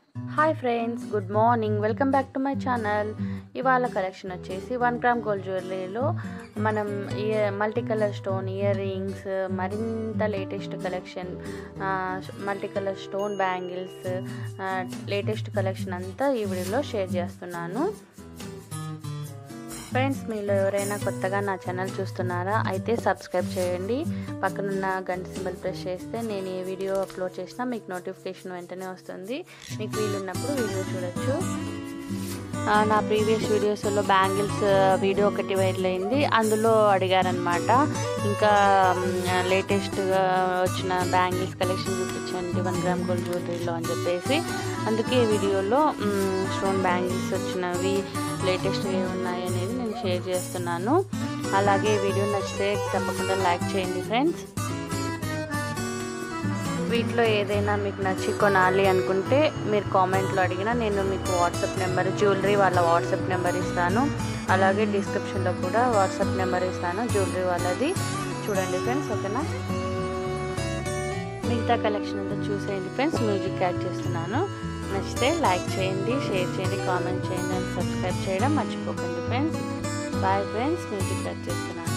hi friends good morning welcome back to my channel ఇవాళ collection వచ్చేసి one gram gold జ్యువెలరీలో మనం ear multi colour stone ear rings మరింత latest collection multi colour stone bangles latest collection అంతా ఈ వీడియోలో share చేస్తున్నాను friends మీలో ఎవరైనా కొత్తగా నా ఛానల్ చూస్తున్నారా అయితే సబ్స్క్రైబ్ చేయండి పక్కనున్న గంట సింబల్ ప్రెస్ చేస్తే నేను ఏ వీడియో అప్లోడ్ చేసినా మీకు నోటిఫికేషన్ వెంటనే వస్తుంది మీకు వీలున్నప్పుడు వీడియో చూడొచ్చు నా ప్రీవియస్ వీడియోస్లో బ్యాంగిల్స్ వీడియో ఒకటి వైరల్ అయింది అందులో అడిగారనమాట ఇంకా లేటెస్ట్గా వచ్చిన బ్యాంగిల్స్ కలెక్షన్ చూపించండి వన్ గ్రామ్ గోల్డ్ జ్యువెలరీలో అని చెప్పేసి అందుకే ఈ వీడియోలో స్టోన్ బ్యాంగిల్స్ వచ్చినవి లేటెస్ట్గా ఏమున్నాయి అనేది నేను షేర్ చేస్తున్నాను అలాగే వీడియో నచ్చితే తప్పకుండా లైక్ చేయండి ఫ్రెండ్స్ వీటిలో ఏదైనా మీకు నచ్చి కొనాలి అనుకుంటే మీరు కామెంట్లో అడిగినా నేను మీకు వాట్సాప్ నెంబర్ జ్యువెలరీ వాళ్ళ వాట్సాప్ నెంబర్ ఇస్తాను అలాగే డిస్క్రిప్షన్లో కూడా వాట్సాప్ నెంబర్ ఇస్తాను జ్యువెలరీ వాళ్ళది చూడండి ఫ్రెండ్స్ ఓకేనా మిగతా కలెక్షన్ అంతా చూసేయండి ఫ్రెండ్స్ మ్యూజిక్ యాడ్ చేస్తున్నాను నచ్చితే లైక్ చేయండి షేర్ చేయండి కామెంట్ చేయండి అండ్ సబ్స్క్రైబ్ చేయడం మర్చిపోకండి friends bye friends music add చేస్తున్నాను